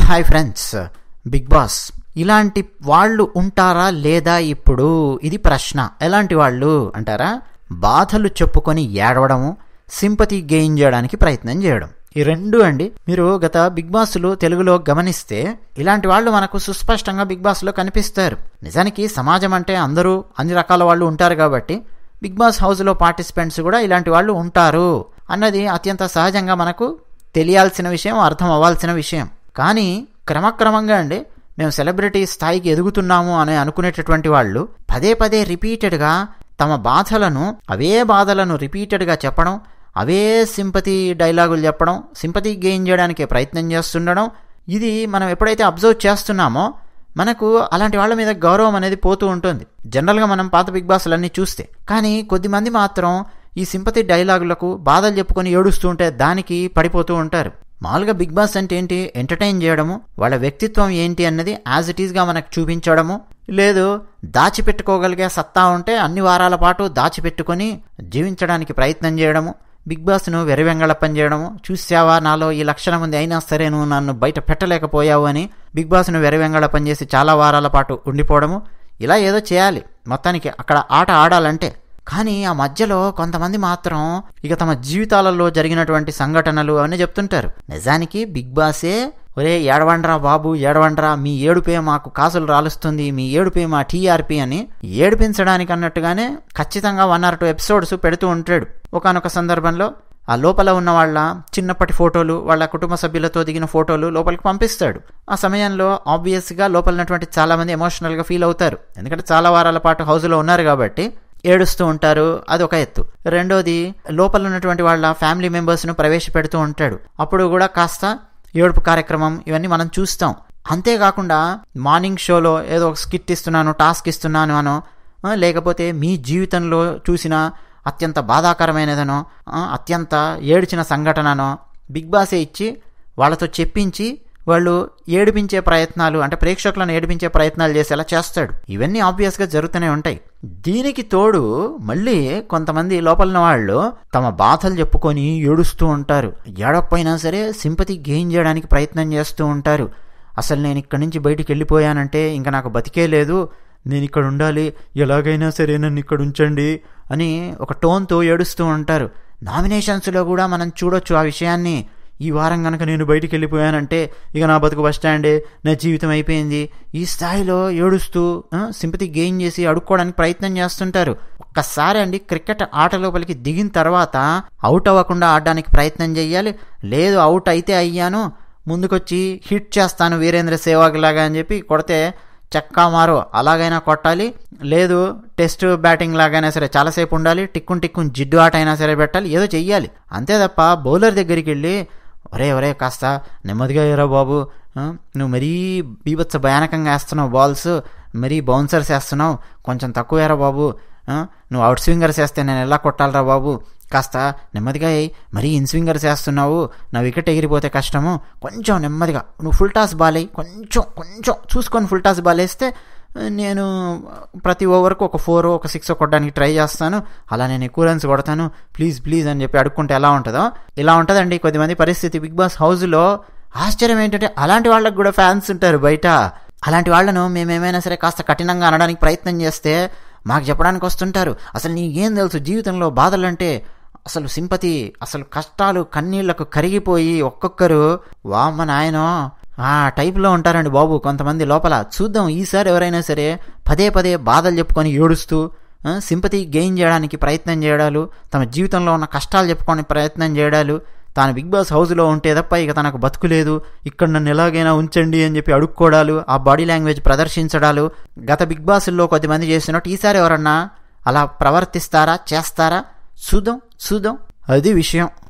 hi friends big boss ఇలాంటి వాళ్ళు ఉంటారా లేదా ఇప్పుడు ఇది ప్రశ్న ఎలాంటి వాళ్ళు అంటారా బాధలు చెప్పుకొని ఏడవడము సింపతి గెయిన్ చేయడానికి ప్రయత్నం చేయడం ఈ రెండు అండి మీరు గత బిగ్ బాస్లు తెలుగులో గమనిస్తే ఇలాంటి వాళ్ళు మనకు సుస్పష్టంగా బిగ్ బాస్లో కనిపిస్తారు నిజానికి సమాజం అంటే అందరూ అన్ని రకాల వాళ్ళు ఉంటారు కాబట్టి బిగ్ బాస్ హౌస్లో పార్టిసిపెంట్స్ కూడా ఇలాంటి వాళ్ళు ఉంటారు అన్నది అత్యంత సహజంగా మనకు తెలియాల్సిన విషయం అర్థం అవ్వాల్సిన విషయం కానీ క్రమక్రమంగా అండి మేము సెలబ్రిటీ స్థాయికి ఎదుగుతున్నాము అని అనుకునేటటువంటి వాళ్ళు పదే పదే రిపీటెడ్గా తమ బాధలను అవే బాధలను రిపీటెడ్గా చెప్పడం అవే సింపతి డైలాగులు చెప్పడం సింపతి గెయిన్ చేయడానికి ప్రయత్నం చేస్తుండడం ఇది మనం ఎప్పుడైతే అబ్జర్వ్ చేస్తున్నామో మనకు అలాంటి వాళ్ళ మీద గౌరవం అనేది పోతూ ఉంటుంది జనరల్గా మనం పాత బిగ్ బాస్లన్నీ చూస్తే కానీ కొద్దిమంది మాత్రం ఈ సింపతి డైలాగులకు బాధలు చెప్పుకొని ఏడుస్తూ ఉంటే దానికి పడిపోతూ ఉంటారు మామూలుగా బిగ్ బాస్ అంటే ఏంటి ఎంటర్టైన్ చేయడము వాళ్ళ వ్యక్తిత్వం ఏంటి అన్నది యాజ్ ఇట్ ఈస్గా మనకు చూపించడము లేదు దాచిపెట్టుకోగలిగే సత్తా ఉంటే అన్ని వారాల పాటు దాచిపెట్టుకొని జీవించడానికి ప్రయత్నం చేయడము బిగ్ బాస్ను వెరవెంగళప్పం చేయడము చూసావా నాలో ఈ లక్షణం ఉంది అయినా సరే నువ్వు నన్ను బయట పెట్టలేకపోయావు అని బిగ్ బాస్ను వెరవెంగళప్పం చేసి చాలా వారాల పాటు ఉండిపోవడము ఇలా ఏదో చేయాలి మొత్తానికి అక్కడ ఆట ఆడాలంటే కానీ ఆ మధ్యలో కొంతమంది మాత్రం ఇక తమ జీవితాలలో జరిగినటువంటి సంఘటనలు అవన్నీ చెప్తుంటారు నిజానికి బిగ్ బాసే ఒరే ఏడవండ్రా బాబు ఏడవండ్రా మీ ఏడుపే మాకు కాసులు రాలుస్తుంది మీ ఏడుపే మా టీఆర్పీ అని ఏడిపించడానికి అన్నట్టుగానే ఖచ్చితంగా వన్ ఆర్ టూ ఎపిసోడ్స్ పెడుతూ ఉంటాడు ఒకనొక సందర్భంలో ఆ లోపల ఉన్న వాళ్ళ చిన్నప్పటి ఫోటోలు వాళ్ళ కుటుంబ సభ్యులతో దిగిన ఫోటోలు లోపలికి పంపిస్తాడు ఆ సమయంలో ఆబ్వియస్గా లోపల ఉన్నటువంటి చాలామంది ఎమోషనల్గా ఫీల్ అవుతారు ఎందుకంటే చాలా వారాల పాటు హౌస్లో ఉన్నారు కాబట్టి ఏడుస్తూ ఉంటారు అది ఒక ఎత్తు రెండోది లోపల ఉన్నటువంటి వాళ్ళ ఫ్యామిలీ మెంబర్స్ను ప్రవేశపెడుతూ ఉంటాడు అప్పుడు కూడా కాస్త ఏడుపు కార్యక్రమం ఇవన్నీ మనం చూస్తాం అంతేకాకుండా మార్నింగ్ షోలో ఏదో ఒక స్కిట్ ఇస్తున్నాను టాస్క్ ఇస్తున్నాను అనో లేకపోతే మీ జీవితంలో చూసిన అత్యంత బాధాకరమైనదనో అత్యంత ఏడ్చిన సంఘటననో బిగ్ బాసే ఇచ్చి వాళ్ళతో చెప్పించి వాళ్ళు ఏడిపించే ప్రయత్నాలు అంటే ప్రేక్షకులను ఏడిపించే ప్రయత్నాలు చేసేలా చేస్తాడు ఇవన్నీ ఆబ్వియస్గా జరుగుతూనే ఉంటాయి దీనికి తోడు మళ్ళీ కొంతమంది లోపలిన వాళ్ళు తమ బాధలు చెప్పుకొని ఏడుస్తూ ఉంటారు ఏడకపోయినా సరే సింపతి గెయిన్ చేయడానికి ప్రయత్నం చేస్తూ ఉంటారు అసలు నేను ఇక్కడి నుంచి బయటికి వెళ్ళిపోయానంటే ఇంకా నాకు బతికే లేదు నేను ఇక్కడ ఉండాలి ఎలాగైనా సరే నన్ను ఇక్కడ ఉంచండి అని ఒక టోన్తో ఏడుస్తూ ఉంటారు నామినేషన్స్లో కూడా మనం చూడొచ్చు ఆ విషయాన్ని ఈ వారం కనుక నేను బయటికి వెళ్ళిపోయానంటే ఇక నా బతుకు బస్ స్టాండే నా జీవితం అయిపోయింది ఈ స్థాయిలో ఏడుస్తూ సింపతి గెయిన్ చేసి అడుక్కోవడానికి ప్రయత్నం చేస్తుంటారు ఒక్కసారి అండి క్రికెట్ ఆట లోపలికి దిగిన తర్వాత అవుట్ అవ్వకుండా ఆడడానికి ప్రయత్నం చేయాలి లేదు అవుట్ అయితే అయ్యాను ముందుకొచ్చి హిట్ చేస్తాను వీరేంద్ర సేవాగ్ లాగా అని చెప్పి కొడితే చెక్కా మారో అలాగైనా కొట్టాలి లేదు టెస్ట్ బ్యాటింగ్ లాగైనా సరే చాలాసేపు ఉండాలి టిక్కున్ టిక్కున్ జిడ్డు ఆట అయినా సరే పెట్టాలి ఏదో చెయ్యాలి అంతే తప్ప బౌలర్ దగ్గరికి వెళ్ళి ఒరే ఒరే కాస్త నెమ్మదిగా ఎరా బాబు నువ్వు మరీ బీభత్స భయానకంగా వేస్తున్నావు బాల్స్ మరీ బౌన్సర్స్ వేస్తున్నావు కొంచెం తక్కువ ఎరా బాబు నువ్వు అవుట్ స్వింగర్స్ వేస్తే నేను ఎలా కొట్టాలరా బాబు కాస్త నెమ్మదిగా అయ్యి మరీ ఇన్ స్వింగర్స్ వేస్తున్నావు నా వికెట్ ఎగిరిపోతే కష్టము కొంచెం నెమ్మదిగా నువ్వు ఫుల్ టాస్ బాల్ అయ్యి కొంచెం కొంచెం చూసుకొని ఫుల్ టాస్ బాల్ వేస్తే నేను ప్రతి ఓవర్కు ఒక ఫోర్ ఒక సిక్స్ కొట్టడానికి ట్రై చేస్తాను అలా నేను ఎక్కువ రన్స్ కొడతాను ప్లీజ్ ప్లీజ్ అని చెప్పి అడుక్కుంటే ఎలా ఉంటుందో ఇలా ఉంటుందండి కొద్దిమంది పరిస్థితి బిగ్ బాస్ హౌస్లో ఆశ్చర్యం ఏంటంటే అలాంటి వాళ్ళకి కూడా ఫ్యాన్స్ ఉంటారు బయట అలాంటి వాళ్ళను మేమేమైనా సరే కాస్త కఠినంగా అనడానికి ప్రయత్నం చేస్తే మాకు చెప్పడానికి వస్తుంటారు అసలు నీకేం తెలుసు జీవితంలో బాధలంటే అసలు సింపతి అసలు కష్టాలు కన్నీళ్లకు కరిగిపోయి ఒక్కొక్కరు వామ్మ నాయనో ఆ టైప్లో ఉంటారండి బాబు కొంతమంది లోపల చూద్దాం ఈసారి ఎవరైనా సరే పదే పదే బాధలు చెప్పుకొని ఏడుస్తూ సింపతి గెయిన్ చేయడానికి ప్రయత్నం చేయడాలు తమ జీవితంలో ఉన్న కష్టాలు చెప్పుకొని ప్రయత్నం చేయడాలు తాను బిగ్ బాస్ హౌస్లో ఉంటే తప్ప ఇక తనకు బతుకులేదు ఇక్కడ నన్ను ఎలాగైనా ఉంచండి అని చెప్పి అడుక్కోవడాలు ఆ బాడీ లాంగ్వేజ్ ప్రదర్శించడాలు గత బిగ్ బాస్లో కొద్దిమంది చేసినట్టు ఈసారి ఎవరన్నా అలా ప్రవర్తిస్తారా చేస్తారా చూద్దాం చూద్దాం అది విషయం